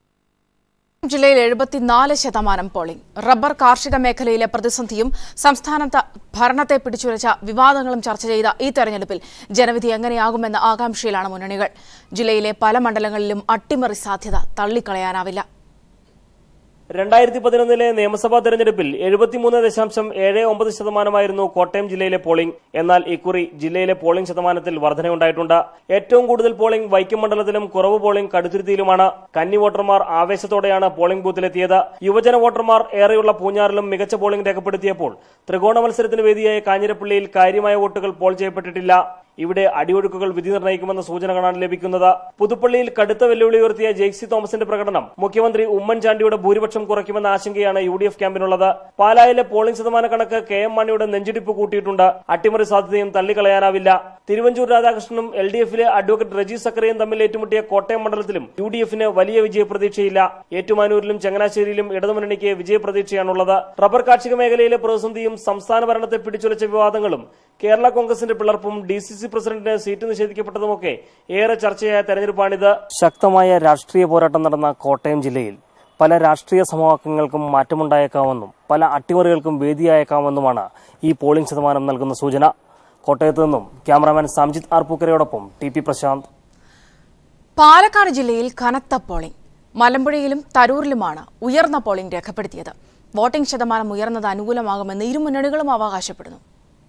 ജില്ലയിൽ എഴുപത്തിനാല് ശതമാനം പോളിംഗ് റബ്ബർ കാർഷിക മേഖലയിലെ പ്രതിസന്ധിയും സംസ്ഥാനത്ത് ഭരണത്തെ പിടിച്ചുലച്ച വിവാദങ്ങളും ചർച്ച ചെയ്ത ഈ തെരഞ്ഞെടുപ്പിൽ ജനവിധി എങ്ങനെയാകുമെന്ന ആകാംക്ഷയിലാണ് മുന്നണികൾ ജില്ലയിലെ പല മണ്ഡലങ്ങളിലും അട്ടിമറി സാധ്യത തള്ളിക്കളയാനാവില്ല രണ്ടായിരത്തി പതിനൊന്നിലെ നിയമസഭാ തെരഞ്ഞെടുപ്പിൽ എഴുപത്തിമൂന്ന് ദശാംശം ഏഴ് ഒമ്പത് ശതമാനമായിരുന്നു കോട്ടയം ജില്ലയിലെ പോളിംഗ് എന്നാൽ ഇക്കുറി ജില്ലയിലെ പോളിംഗ് ശതമാനത്തിൽ വർധനയുണ്ടായിട്ടുണ്ട് ഏറ്റവും കൂടുതൽ പോളിംഗ് വൈക്കം മണ്ഡലത്തിലും കുറവ് പോളിംഗ് കടുത്തുരുത്തിയിലുമാണ് കന്നി വോട്ടർമാർ ആവേശത്തോടെയാണ് പോളിംഗ് ബൂത്തിലെത്തിയത് യുവജന വോട്ടർമാർ ഏറെയുള്ള പൂഞ്ഞാറിലും മികച്ച പോളിംഗ് രേഖപ്പെടുത്തിയപ്പോൾ ത്രികോണ മത്സരത്തിന് വേദിയായ കാഞ്ഞിരപ്പള്ളിയിൽ കാര്യമായ വോട്ടുകൾ പോൾ ചെയ്യപ്പെട്ടിട്ടില്ല ഇവിടെ അടിയൊഴുക്കുകൾ വിധി നിർണ്ണയിക്കുമെന്ന സൂചനകളാണ് ലഭിക്കുന്നത് പുതുപ്പള്ളിയിൽ കടുത്ത വെല്ലുവിളി ഉയർത്തിയ ജെയ്സി തോമസിന്റെ പ്രകടനം മുഖ്യമന്ത്രി ഉമ്മൻചാണ്ടിയുടെ ഭൂരിപക്ഷം കുറയ്ക്കുമെന്ന ആശങ്കയാണ് യു ഡി എഫ് ക്യാമ്പിനുള്ളത് പാലായിലെ പോളിംഗ് ശതമാന കണക്ക് കെ എം മാണിയുടെ നെഞ്ചിടിപ്പ് കൂട്ടിയിട്ടുണ്ട് അട്ടിമറി സാധ്യതയും തള്ളിക്കളയാനാവില്ല തിരുവഞ്ചൂർ രാധാകൃഷ്ണനും എൽ ഡി എഫിലെ അഡ്വക്കേറ്റ് റജി സക്കറിയും തമ്മിൽ ഏറ്റുമുട്ടിയ കോട്ടയം മണ്ഡലത്തിലും യു ഡി എഫിന് വലിയ വിജയപ്രതീക്ഷയില്ല ഏറ്റുമാനൂരിലും ചങ്ങനാശ്ശേരിയിലും ഇടതുമുന്നണിക്ക് വിജയപ്രതീക്ഷയാണുള്ളത് റബ്ബർ കാർഷിക മേഖലയിലെ പ്രതിസന്ധിയും സംസ്ഥാന ഭരണത്തെ പിടിച്ചുലച്ച വിവാദങ്ങളും കേരള കോൺഗ്രസിന്റെ പിളർപ്പും ഡി സി സി പ്രസിഡന്റിന് സീറ്റ് നിഷേധിക്കപ്പെട്ടതുമൊക്കെ ഏറെ ചർച്ചയായ തെരഞ്ഞെടുപ്പാണിത് ശക്തമായ രാഷ്ട്രീയ പോരാട്ടം നടന്ന കോട്ടയം ജില്ലയിൽ പല രാഷ്ട്രീയ സമവാക്യങ്ങൾക്കും മാറ്റമുണ്ടായേക്കാമെന്നും പല അട്ടിമറികൾക്കും വേദിയായേക്കാമെന്നുമാണ് ഈ പോളിംഗ് ശതമാനം നൽകുന്ന സൂചന കോട്ടയത്ത് നിന്നും ക്യാമറാമാൻ സംജിത് ആർ പൂക്കരയോടൊപ്പം ടി പി പ്രശാന്ത് പാലക്കാട് ജില്ലയിൽ കനത്ത പോളിംഗ് മലമ്പുഴയിലും തരൂരിലുമാണ് ഉയർന്ന പോളിംഗ് രേഖപ്പെടുത്തിയത് വോട്ടിംഗ് ശതമാനം ഉയർന്നത് അനുകൂലമാകുമെന്ന് ഇരു മുന്നണികളും അവകാശപ്പെടുന്നു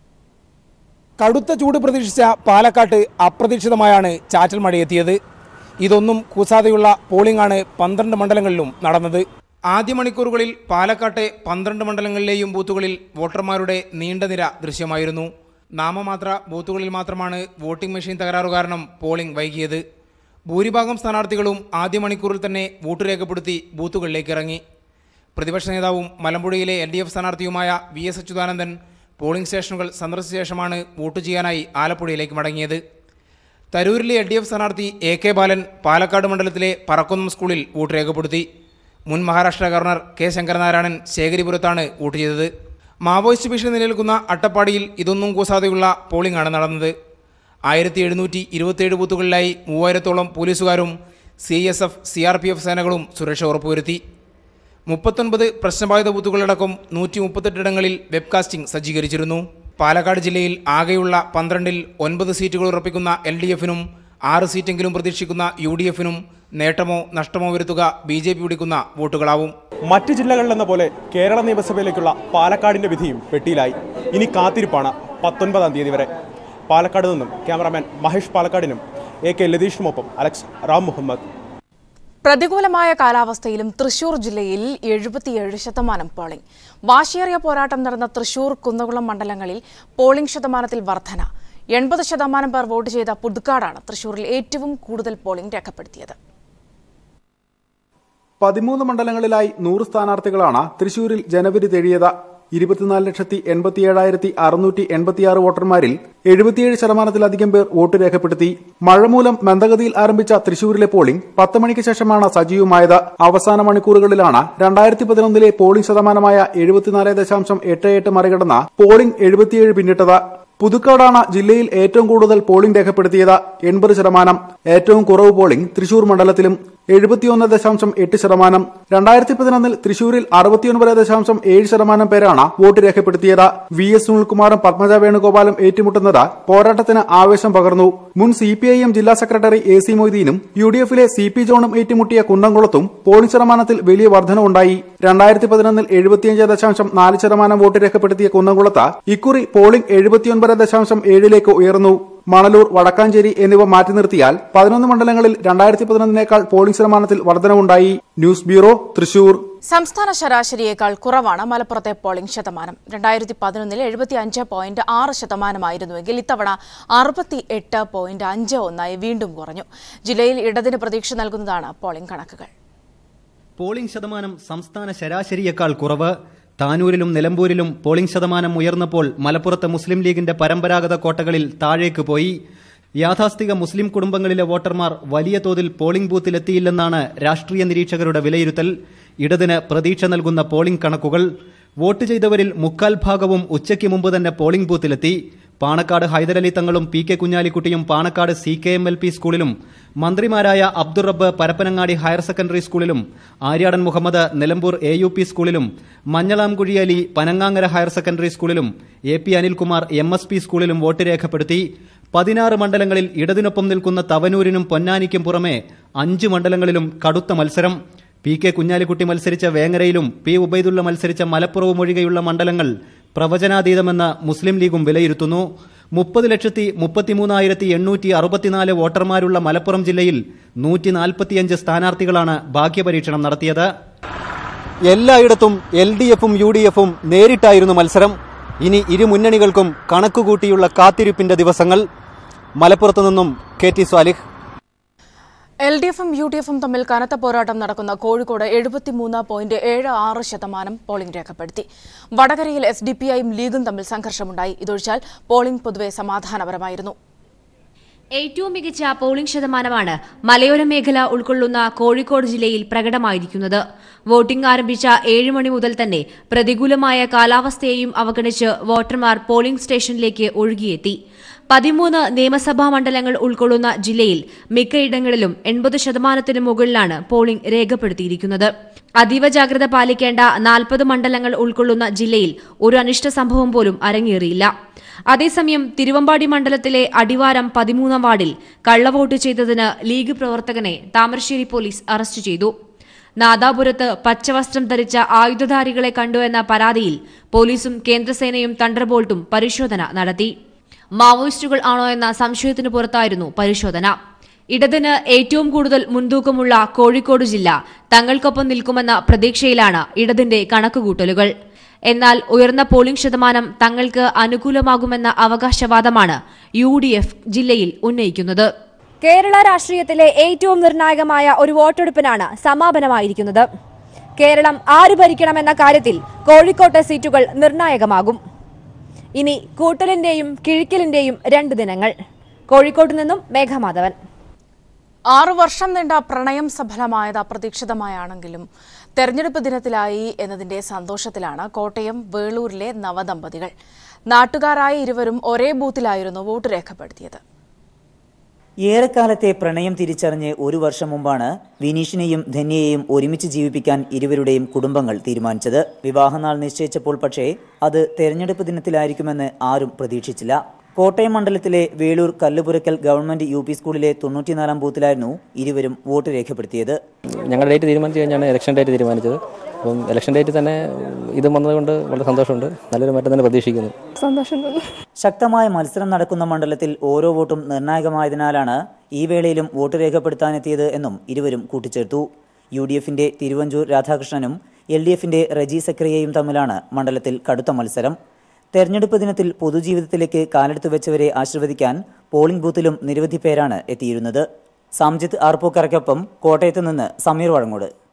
കടുത്ത ചൂട് പ്രതീക്ഷിച്ച പാലക്കാട്ട് അപ്രതീക്ഷിതമായാണ് ചാറ്റൽ മഴയെത്തിയത് ഇതൊന്നും കൂസാതെയുള്ള പോളിംഗാണ് പന്ത്രണ്ട് മണ്ഡലങ്ങളിലും നടന്നത് ആദ്യ മണിക്കൂറുകളിൽ പാലക്കാട്ടെ പന്ത്രണ്ട് മണ്ഡലങ്ങളിലെയും ബൂത്തുകളിൽ വോട്ടർമാരുടെ നീണ്ട നിര ദൃശ്യമായിരുന്നു നാമമാത്ര ബൂത്തുകളിൽ മാത്രമാണ് വോട്ടിംഗ് മെഷീൻ തകരാറു കാരണം പോളിംഗ് വൈകിയത് ഭൂരിഭാഗം സ്ഥാനാർത്ഥികളും ആദ്യ മണിക്കൂറിൽ തന്നെ വോട്ട് രേഖപ്പെടുത്തി ബൂത്തുകളിലേക്ക് ഇറങ്ങി പ്രതിപക്ഷ നേതാവും മലമ്പുഴയിലെ എൽ ഡി എഫ് സ്ഥാനാർത്ഥിയുമായ വി എസ് അച്യുതാനന്ദൻ പോളിംഗ് സ്റ്റേഷനുകൾ സന്ദർശിച്ച ശേഷമാണ് വോട്ട് ചെയ്യാനായി ആലപ്പുഴയിലേക്ക് മടങ്ങിയത് തരൂരിലെ എൽ ഡി എഫ് സ്ഥാനാർത്ഥി എ കെ ബാലൻ പാലക്കാട് മണ്ഡലത്തിലെ പറക്കുന്നം സ്കൂളിൽ വോട്ട് രേഖപ്പെടുത്തി മുൻ മഹാരാഷ്ട്ര ഗവർണർ കെ ശങ്കരനാരായണൻ ശേഖരിപുരത്താണ് വോട്ട് ചെയ്തത് മാവോയിസ്റ്റ് ഭീഷണി നിലനിൽക്കുന്ന അട്ടപ്പാടിയിൽ ഇതൊന്നും കൂസാതെയുള്ള പോളിംഗ് ആണ് നടന്നത് ആയിരത്തി എഴുന്നൂറ്റി ഇരുപത്തിയേഴ് ബൂത്തുകളിലായി മൂവായിരത്തോളം പോലീസുകാരും C S F C R P F സേനകളും സുരക്ഷ ഉറപ്പുവരുത്തി മുപ്പത്തൊൻപത് പ്രശ്നബാധിത ബൂത്തുകളടക്കം നൂറ്റി മുപ്പത്തെട്ടിടങ്ങളിൽ വെബ്കാസ്റ്റിംഗ് സജ്ജീകരിച്ചിരുന്നു പാലക്കാട് ജില്ലയിൽ ആകെയുള്ള പന്ത്രണ്ടിൽ ഒൻപത് സീറ്റുകൾ ഉറപ്പിക്കുന്ന എൽ ഡി എഫിനും ആറ് സീറ്റെങ്കിലും പ്രതീക്ഷിക്കുന്ന യു ഡി എഫിനും നേട്ടമോ നഷ്ടമോ വരുത്തുക ബി ജെ പി പിടിക്കുന്ന വോട്ടുകളാവും മറ്റ് ജില്ലകളിലെന്ന പോലെ കേരള നിയമസഭയിലേക്കുള്ള പാലക്കാടിന്റെ വിധിയും പെട്ടിയിലായി ഇനി കാത്തിരിപ്പാണ് പത്തൊൻപതാം തീയതി വരെ പാലക്കാട് നിന്നും ക്യാമറാമാൻ മഹേഷ് പാലക്കാടിനും എ കെ ലതീഷിനുമൊപ്പം അലക്സ് റാം മുഹമ്മദ് പ്രതികൂലമായ കാലാവസ്ഥയിലും തൃശൂർ ജില്ലയിൽ എഴുപത്തിയേഴ് ശതമാനം പോളിംഗ് വാശിയേറിയ പോരാട്ടം നടന്ന തൃശൂർ കുന്നകുളം മണ്ഡലങ്ങളിൽ പോളിംഗ് ശതമാനത്തിൽ വർധന എൺപത് ശതമാനം പേർ വോട്ട് ചെയ്ത പുതുക്കാടാണ് തൃശൂരിൽ ഏറ്റവും കൂടുതൽ പോളിംഗ് രേഖപ്പെടുത്തിയത് പതിമൂന്ന് മണ്ഡലങ്ങളിലായി നൂറ് സ്ഥാനാർത്ഥികളാണ് തൃശൂരിൽ ജനുവരി തെഴിയത് ഇരുപത്തിനാല് ലക്ഷത്തി എൺപത്തിയേഴായിരത്തി അറുന്നൂറ്റി എൺപത്തിയാറ് വോട്ടർമാരിൽ എഴുപത്തിയേഴ് ശതമാനത്തിലധികം പേർ വോട്ട് രേഖപ്പെടുത്തി മഴ മൂലം മന്ദഗതിയിൽ ആരംഭിച്ച തൃശൂരിലെ പോളിംഗ് പത്ത് മണിക്ക് ശേഷമാണ് സജീവമായത് അവസാന മണിക്കൂറുകളിലാണ് രണ്ടായിരത്തി പതിനൊന്നിലെ പോളിംഗ് ശതമാനമായ എഴുപത്തിനാല് ദശാംശം എട്ട് എട്ട് മറികടന്ന പോളിംഗ് എഴുപത്തിയേഴ് പിന്നിട്ടത് പുതുക്കാടാണ് ജില്ലയിൽ ഏറ്റവും കൂടുതൽ പോളിംഗ് രേഖപ്പെടുത്തിയത് എൺപത് ശതമാനം ഏറ്റവും കുറവ് പോളിംഗ് തൃശൂർ മണ്ഡലത്തിലും എഴുപത്തിയൊന്ന് ദശാംശം എട്ട് ശതമാനം രണ്ടായിരത്തി പതിനൊന്നിൽ തൃശൂരിൽ അറുപത്തിയൊൻപത് ദശാംശം ഏഴ് ശതമാനം പേരാണ് വോട്ട് രേഖപ്പെടുത്തിയത് വി എസ് സുനിൽകുമാറും പത്മജ വേണുഗോപാലും ഏറ്റുമുട്ടുന്നത് പോരാട്ടത്തിന് ആവേശം പകർന്നു മുൻ സി പി ഐ എം ജില്ലാ സെക്രട്ടറി എ സി മൊയ്തീനും യു ഡി എഫിലെ സി പി ജോണും ഏറ്റുമുട്ടിയ കുന്നംകുളത്തും പോളിംഗ് ശതമാനത്തിൽ വലിയ വർധനവുണ്ടായി രണ്ടായിരത്തി പതിനൊന്നിൽ എഴുപത്തിയഞ്ച് ദശാംശം നാല് ശതമാനം വോട്ട് രേഖപ്പെടുത്തിയ കുന്നംകുളത്ത് ഇക്കുറി പോളിംഗ് എഴുപത്തിയൊൻപത് ദശാംശം ഏഴിലേക്ക് ഉയർന്നു മണലൂർ വടക്കാഞ്ചേരി എന്നിവ മാറ്റി നിർത്തിയാൽ പതിനൊന്ന് മണ്ഡലങ്ങളിൽ രണ്ടായിരത്തി പതിനൊന്നിനേക്കാൾ പോളിംഗ് ശതമാനത്തിൽ വർധനവുണ്ടായി ന്യൂസ് ബ്യൂറോ തൃശൂർ സംസ്ഥാന ശരാശരിയേക്കാൾ കുറവാണ് മലപ്പുറത്തെ പോളിംഗ് ശതമാനം രണ്ടായിരത്തി പതിനൊന്നിൽ എഴുപത്തി അഞ്ച് പോയിന്റ് ആറ് ശതമാനമായിരുന്നുവെങ്കിൽ ഇത്തവണ അറുപത്തി എട്ട് പോയിന്റ് അഞ്ച് ഒന്നായി വീണ്ടും കുറഞ്ഞു ജില്ലയിൽ ഇടതിന് പ്രതീക്ഷ നൽകുന്നതാണ് പോളിംഗ് കണക്കുകൾ പോളിംഗ് ശതമാനം സംസ്ഥാന ശരാശരിയേക്കാൾ കുറവ് താനൂരിലും നിലമ്പൂരിലും പോളിംഗ് ശതമാനം ഉയർന്നപ്പോൾ മലപ്പുറത്ത് മുസ്ലിം ലീഗിന്റെ പരമ്പരാഗത കോട്ടകളിൽ താഴേക്ക് പോയി യാഥാസ്ഥിക മുസ്ലിം കുടുംബങ്ങളിലെ വോട്ടർമാർ വലിയ തോതിൽ പോളിംഗ് ബൂത്തിലെത്തിയില്ലെന്നാണ് രാഷ്ട്രീയ നിരീക്ഷകരുടെ വിലയിരുത്തൽ ഇടതിന് പ്രതീക്ഷ നൽകുന്ന പോളിംഗ് കണക്കുകൾ വോട്ട് ചെയ്തവരിൽ മുക്കാൽ ഭാഗവും ഉച്ചയ്ക്ക് മുമ്പ് തന്നെ പോളിംഗ് ബൂത്തിലെത്തി പാണക്കാട് ഹൈദരലി തങ്ങളും പി കെ കുഞ്ഞാലിക്കുട്ടിയും Panakkad C K M L P സ്കൂളിലും മന്ത്രിമാരായ അബ്ദുൾ റബ്ബ് പരപ്പനങ്ങാടി ഹയർ സെക്കൻഡറി സ്കൂളിലും Aryadan Muhammad Nilambur A U P സ്കൂളിലും മഞ്ഞളാംകുഴി അലി പനങ്ങാങ്ങര ഹയർ സെക്കൻഡറി സ്കൂളിലും A P Anilkumar M S P സ്കൂളിലും വോട്ട് രേഖപ്പെടുത്തി പതിനാറ് മണ്ഡലങ്ങളിൽ ഇടതിനൊപ്പം നിൽക്കുന്ന തവനൂരിനും പൊന്നാനിക്കും പുറമെ അഞ്ച് മണ്ഡലങ്ങളിലും കടുത്ത മത്സരം പി കെ കുഞ്ഞാലിക്കുട്ടി മത്സരിച്ച വേങ്ങരയിലും പി ഉബൈദുള്ള മത്സരിച്ച മലപ്പുറവും ഒഴികെയുള്ള മണ്ഡലങ്ങൾ പ്രവചനാതീതമെന്ന് മുസ്ലിം ലീഗും വിലയിരുത്തുന്നു മുപ്പത് ലക്ഷത്തി മുപ്പത്തിമൂന്നായിരത്തി എണ്ണൂറ്റി അറുപത്തിനാല് വോട്ടർമാരുള്ള മലപ്പുറം ജില്ലയിൽ നൂറ്റി നാൽപ്പത്തിയഞ്ച് സ്ഥാനാർത്ഥികളാണ് ഭാഗ്യപരീക്ഷണം നടത്തിയത് എല്ലായിടത്തും എൽ ഡി എഫും യു ഡി എഫും നേരിട്ടായിരുന്നു മത്സരം ഇനി ഇരു മുന്നണികൾക്കും കണക്കുകൂട്ടിയുള്ള കാത്തിരിപ്പിന്റെ ദിവസങ്ങൾ മലപ്പുറത്തു നിന്നും K T Swalih L D എഫും യു ഡി എഫും തമ്മിൽ കനത്ത പോരാട്ടം നടക്കുന്ന കോഴിക്കോട് എഴുപത്തിമൂന്ന് പോയിന്റ് ഏഴ് ആറ് ശതമാനം പോളിംഗ് രേഖപ്പെടുത്തി വടകരയിൽ എസ് ഡി പി ഐയും ലീഗും തമ്മിൽ സംഘർഷമുണ്ടായി ഇതൊഴിച്ചാൽ പോളിംഗ് പൊതുവെ സമാധാനപരമായിരുന്നു ഏറ്റവും മികച്ച പോളിംഗ് ശതമാനമാണ് മലയോര മേഖല ഉൾക്കൊള്ളുന്ന കോഴിക്കോട് ജില്ലയിൽ പ്രകടമായിരിക്കുന്നത് വോട്ടിംഗ് ആരംഭിച്ച ഏഴ് മണി മുതൽ തന്നെ പ്രതികൂലമായ കാലാവസ്ഥയെയും അവഗണിച്ച് വോട്ടർമാർ പോളിംഗ് സ്റ്റേഷനിലേക്ക് ഒഴുകിയെത്തി പതിമൂന്ന് നിയമസഭാ മണ്ഡലങ്ങൾ ഉൾക്കൊള്ളുന്ന ജില്ലയിൽ മിക്കയിടങ്ങളിലും എൺപത് ശതമാനത്തിന് മുകളിലാണ് പോളിംഗ് രേഖപ്പെടുത്തിയിരിക്കുന്നത് അതീവ ജാഗ്രത പാലിക്കേണ്ട നാൽപ്പത് മണ്ഡലങ്ങൾ ഉൾക്കൊള്ളുന്ന ജില്ലയിൽ ഒരു അനിഷ്ട സംഭവം പോലും അരങ്ങേറിയില്ല അതേസമയം തിരുവമ്പാടി മണ്ഡലത്തിലെ അടിവാരം പതിമൂന്നാം വാർഡിൽ കള്ളവോട്ട് ചെയ്തതിന് ലീഗ് പ്രവർത്തകനെ താമരശ്ശേരി പോലീസ് അറസ്റ്റ് ചെയ്തു നാദാപുരത്ത് പച്ചവസ്ത്രം ധരിച്ച ആയുധധാരികളെ കണ്ടു എന്ന പരാതിയിൽ പോലീസും കേന്ദ്രസേനയും തണ്ടർബോൾട്ടും പരിശോധന നടത്തി മാവോയിസ്റ്റുകൾ ആണോ എന്ന സംശയത്തിനു പുറത്തായിരുന്നു പരിശോധന ഇടതിന് ഏറ്റവും കൂടുതൽ മുൻതൂക്കമുള്ള കോഴിക്കോട് ജില്ല തങ്ങൾക്കൊപ്പം നിൽക്കുമെന്ന പ്രതീക്ഷയിലാണ് ഇടതിന്റെ കണക്കുകൂട്ടലുകൾ എന്നാൽ ഉയർന്ന പോളിംഗ് ശതമാനം തങ്ങൾക്ക് അനുകൂലമാകുമെന്ന അവകാശവാദമാണ് യു ഡി എഫ് ജില്ലയിൽ ഉന്നയിക്കുന്നത് കേരള രാഷ്ട്രീയത്തിലെ ഏറ്റവും നിർണായകമായ ഒരു വോട്ടെടുപ്പിനാണ് സമാപനമായിരിക്കുന്നത് കേരളം ആര് ഭരിക്കണമെന്ന കാര്യത്തിൽ കോഴിക്കോട്ടെ സീറ്റുകൾ നിർണായകമാകും ഇനി കൂട്ടലിന്റെയും കിഴിക്കലിന്റെയും രണ്ട് ദിനങ്ങൾ കോഴിക്കോട്ട് നിന്നും മേഘമാധവൻ ആറു വർഷം നീണ്ട പ്രണയം സഫലമായത് അപ്രതീക്ഷിതമായാണെങ്കിലും തെരഞ്ഞെടുപ്പ് ദിനത്തിലായി എന്നതിന്റെ സന്തോഷത്തിലാണ് കോട്ടയം വേളൂരിലെ നവദമ്പതികൾ നാട്ടുകാരായ ഇരുവരും ഒരേ ബൂത്തിലായിരുന്നു വോട്ട് രേഖപ്പെടുത്തിയത് ഏറെക്കാലത്തെ പ്രണയം തിരിച്ചറിഞ്ഞ് ഒരു വർഷം മുമ്പാണ് വിനീഷിനെയും ധന്യയെയും ഒരുമിച്ച് ജീവിപ്പിക്കാൻ ഇരുവരുടെയും കുടുംബങ്ങൾ തീരുമാനിച്ചത് വിവാഹനാൾ നിശ്ചയിച്ചപ്പോൾ പക്ഷേ അത് തെരഞ്ഞെടുപ്പ് ദിനത്തിലായിരിക്കുമെന്ന് ആരും പ്രതീക്ഷിച്ചില്ല കോട്ടയം മണ്ഡലത്തിലെ Veloor Kallupurakkal government U P സ്കൂളിലെ തൊണ്ണൂറ്റിനാലാം ബൂത്തിലായിരുന്നു ഇരുവരും വോട്ട് രേഖപ്പെടുത്തിയത് ഞങ്ങളുടെ ഡേറ്റ് തീരുമാനിച്ചു കഴിഞ്ഞാണ് ഇലക്ഷൻ ഡേറ്റ് തീരുമാനിച്ചത് അപ്പം ഇലക്ഷൻ ഡേറ്റ് തന്നെ ഇത് വന്നതുകൊണ്ട് വളരെ സന്തോഷമുണ്ട് നല്ലൊരു മാറ്റം തന്നെ പ്രതീക്ഷിക്കുന്നു സന്തോഷം ശക്തമായ മത്സരം നടക്കുന്ന മണ്ഡലത്തിൽ ഓരോ വോട്ടും നിർണായകമായതിനാലാണ് ഈ വേളയിലും വോട്ട് രേഖപ്പെടുത്താനെത്തിയത് എന്നും ഇരുവരും കൂട്ടിച്ചേർത്തു യു ഡി എഫിന്റെ തിരുവഞ്ചൂർ രാധാകൃഷ്ണനും എൽ ഡി എഫിന്റെ റജി സക്രിയയും തമ്മിലാണ് മണ്ഡലത്തിൽ കടുത്ത മത്സരം തെരഞ്ഞെടുപ്പ് ദിനത്തിൽ പൊതുജീവിതത്തിലേക്ക് കാലെടുത്തു വെച്ചവരെ ആശീർവദിക്കാൻ പോളിംഗ് ബൂത്തിലും നിരവധി പേരാണ് എത്തിയിരുന്നത് സംജിത്ത് ആർപ്പൂക്കറയ്ക്കൊപ്പം കോട്ടയത്ത് നിന്ന് സമീർ വഴങ്ങോട്